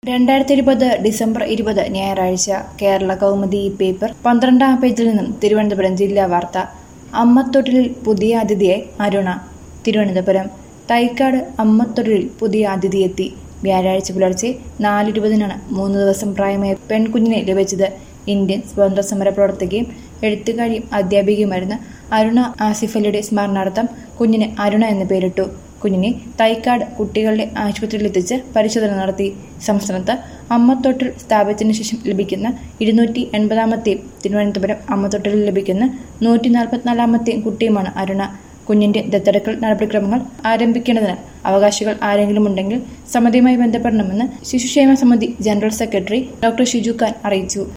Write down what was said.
രണ്ടായിരത്തി ഇരുപത് ഡിസംബർ ഇരുപത് ഞായറാഴ്ച കേരള കൗമുദി പേപ്പർ പന്ത്രണ്ടാം പേജിൽ നിന്നും തിരുവനന്തപുരം ജില്ലാ വാർത്ത അമ്മത്തൊട്ടിലിൽ പുതിയ അതിഥിയായി അരുണ തിരുവനന്തപുരം തൈക്കാട് അമ്മത്തൊട്ടിലിൽ പുതിയ അതിഥിയെത്തി വ്യാഴാഴ്ച പുലർച്ചെ നാലിരുപതിനാണ് മൂന്ന് ദിവസം പ്രായമായ പെൺകുഞ്ഞിനെ ലഭിച്ചത് ഇന്ത്യൻ സ്വാതന്ത്ര്യ സമര പ്രവർത്തകയും എഴുത്തുകാരിയും അധ്യാപികയുമായിരുന്ന അരുണ ആസിഫ് അലിയുടെ സ്മരണാർത്ഥം കുഞ്ഞിന് അരുണ എന്ന് പേരിട്ടു കുഞ്ഞിനെ തൈക്കാട് കുട്ടികളുടെ ആശുപത്രിയിലെത്തിച്ച് പരിശോധന നടത്തി സംസ്ഥാനത്ത് അമ്മത്തൊട്ടിൽ സ്ഥാപിച്ചതിനു ശേഷം ലഭിക്കുന്ന ഇരുന്നൂറ്റി എൺപതാമത്തെയും തിരുവനന്തപുരം അമ്മത്തൊട്ടിലിൽ ലഭിക്കുന്ന നൂറ്റി നാൽപ്പത്തിനാലാമത്തെയും കുട്ടിയുമാണ് അരുണ കുഞ്ഞിന്റെ ദത്തെടുക്കൽ നടപടിക്രമങ്ങൾ ആരംഭിക്കേണ്ടതിന് അവകാശികൾ ആരെങ്കിലും ഉണ്ടെങ്കിൽ സമിതിയുമായി ബന്ധപ്പെടണമെന്ന് ശിശുക്ഷേമ സമിതി general secretary doctor Shiju Khan അറിയിച്ചു